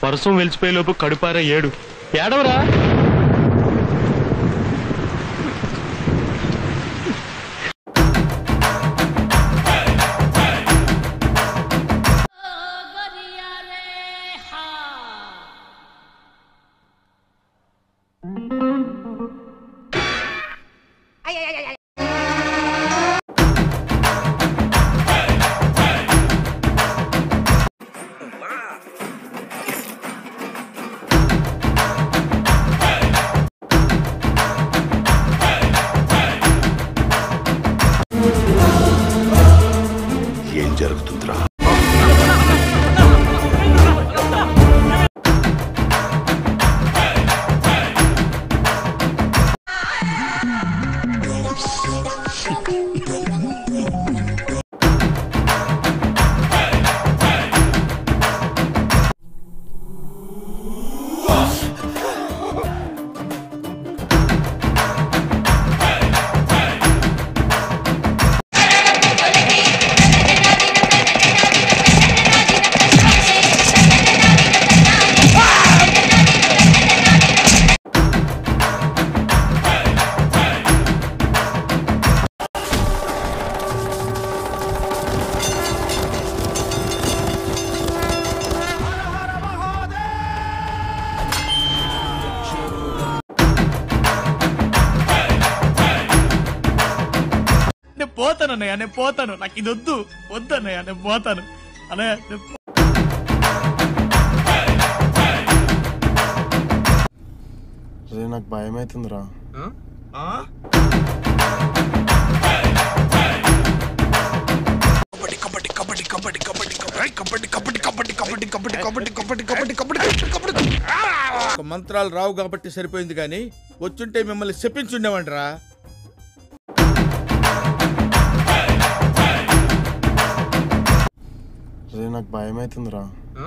పరసం వెలిచిపోయే లోపు కడుపారా ఏడు ఏడవరా गरिया रे हा ఏం జరుగుతుందిరా నేను పోతాను అన్నయ్య నేను పోతాను నాకు ఇది వద్దు వద్దు అన్నయ్య నేను పోతాను అన్నయ్య నేను పో- రే నాకు భయం అవుతుందిరా ఒక మంత్రాలు రావు కాబట్టి సరిపోయింది కానీ వచ్చుంటే మిమ్మల్ని చెప్పించుండేవంటరా రే నాకు భయం అవుతుందిరా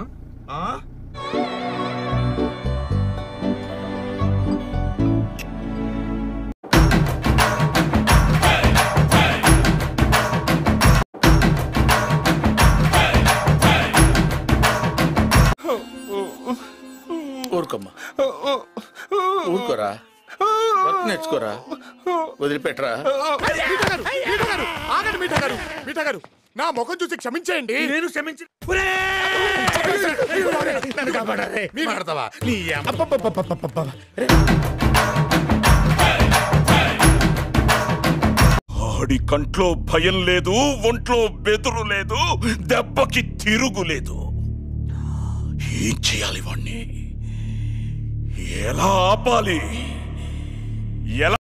ఊరుకోమ్మా ఊరుకోరా వర్క్ నేర్చుకోరా వదిలిపెట్టరా ఆగండి మీఠా గారు మీఠా గారు నా ముఖం చూసి క్షమించేయండి నేను క్షమించి నన్ను కాపాడారే. మీరు ఆడతావా నీ అమ్మ. ఆడి కంట్లో భయం లేదు ఒంట్లో బెదురు లేదు దెబ్బకి తిరుగు లేదు ఏం చేయాలి వాణ్ణి ఎలా ఆపాలి ఎలా